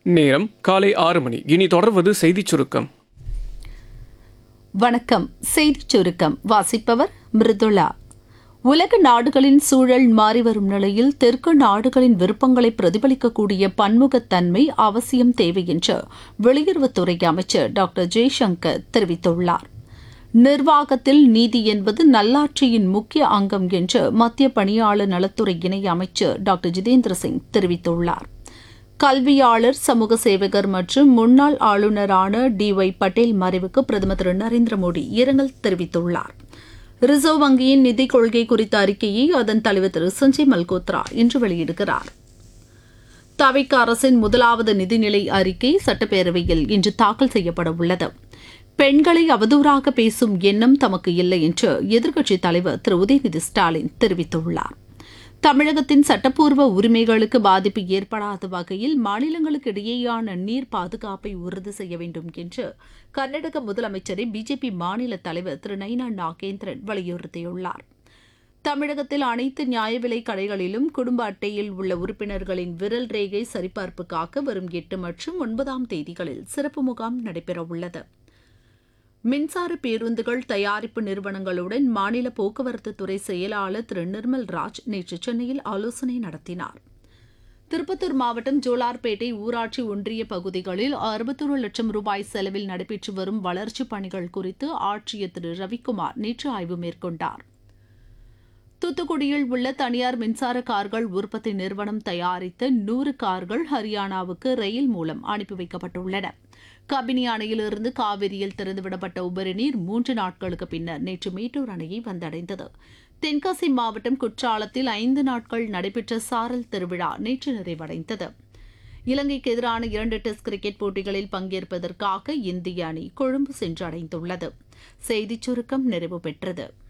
நேரம் காலை ஆறு மணி இனி தொடர்வது செய்திச் சுருக்கம் வணக்கம் செய்திச் சுருக்கம் வாசிப்பவர் மிருதுளா உலக நாடுகளின் சூழல் மாறிவரும் நிலையில் தெற்கு நாடுகளின் விருப்பங்களை பிரதிபலிக்கக்கூடிய பன்முகத்தன்மை அவசியம் தேவை என்று வெளியுறவுத்துறை அமைச்சர் டாக்டர் ஜெய்சங்கர் தெரிவித்துள்ளார் நிர்வாகத்தில் நீதி என்பது நல்லாட்சியின் முக்கிய அங்கம் என்று மத்திய பணியாளர் நலத்துறை இணை அமைச்சர் டாக்டர் ஜிதேந்திர சிங் தெரிவித்துள்ளார் கல்வியாளர் சமூக சேவகர் மற்றும் முன்னாள் ஆளுநரான டி ஒய் பட்டேல் மறைவுக்கு பிரதமர் திரு நரேந்திர மோடி இரங்கல் தெரிவித்துள்ளார் ரிசர்வ் வங்கியின் நிதிக் கொள்கை குறித்த அறிக்கையை அதன் தலைவர் திரு சஞ்சய் மல்கோத்ரா இன்று வெளியிடுகிறார் தவிக அரசின் முதலாவது நிதிநிலை அறிக்கை சட்டப்பேரவையில் இன்று தாக்கல் செய்யப்பட உள்ளது பெண்களை அவதூறாக பேசும் எண்ணம் தமக்கு இல்லை என்று எதிர்க்கட்சித் தலைவர் திரு உதயநிதி ஸ்டாலின் தெரிவித்துள்ளார் தமிழகத்தின் சட்டப்பூர்வ உரிமைகளுக்கு பாதிப்பு ஏற்படாத வகையில் மாநிலங்களுக்கு இடையேயான நீர் பாதுகாப்பை உறுதி செய்ய வேண்டும் என்று கர்நாடக முதலமைச்சரை பிஜேபி மாநில தலைவர் திரு நைனா நாகேந்திரன் வலியுறுத்தியுள்ளார் தமிழகத்தில் அனைத்து நியாய விலை கடைகளிலும் குடும்ப அட்டையில் உள்ள உறுப்பினர்களின் விரல் ரேகை சரிபார்ப்புக்காக வரும் எட்டு மற்றும் ஒன்பதாம் தேதிகளில் சிறப்பு முகாம் நடைபெறவுள்ளது மின்சார பேருந்துகள் தயாரிப்பு நிறுவனங்களுடன் மாநில போக்குவரத்து துறை செயலாளர் திரு நிர்மல் ராஜ் நேற்று சென்னையில் ஆலோசனை நடத்தினார் திருப்பத்தூர் மாவட்டம் ஜோலார்பேட்டை ஊராட்சி ஒன்றிய பகுதிகளில் அறுபத்தொரு லட்சம் ரூபாய் செலவில் நடைபெற்று வரும் வளர்ச்சிப் பணிகள் குறித்து ஆட்சியர் திரு ரவிக்குமார் நேற்று ஆய்வு மேற்கொண்டார் தூத்துக்குடியில் உள்ள தனியார் மின்சார கார்கள் உற்பத்தி நிறுவனம் தயாரித்த நூறு கார்கள் ஹரியானாவுக்கு ரயில் மூலம் அனுப்பி வைக்கப்பட்டுள்ளன கபினி அணையிலிருந்து காவிரியில் திறந்துவிடப்பட்ட உபரி நீர் மூன்று நாட்களுக்கு பின்னர் நேற்று மேட்டூர் அணையை வந்தடைந்தது தென்காசி மாவட்டம் குற்றாலத்தில் ஐந்து நாட்கள் நடைபெற்ற சாரல் திருவிழா நேற்று நிறைவடைந்தது இலங்கைக்கு எதிரான இரண்டு டெஸ்ட் கிரிக்கெட் போட்டிகளில் பங்கேற்பதற்காக இந்திய அணி கொழும்பு சென்றடைந்துள்ளது செய்திச் சுருக்கம் நிறைவு பெற்றது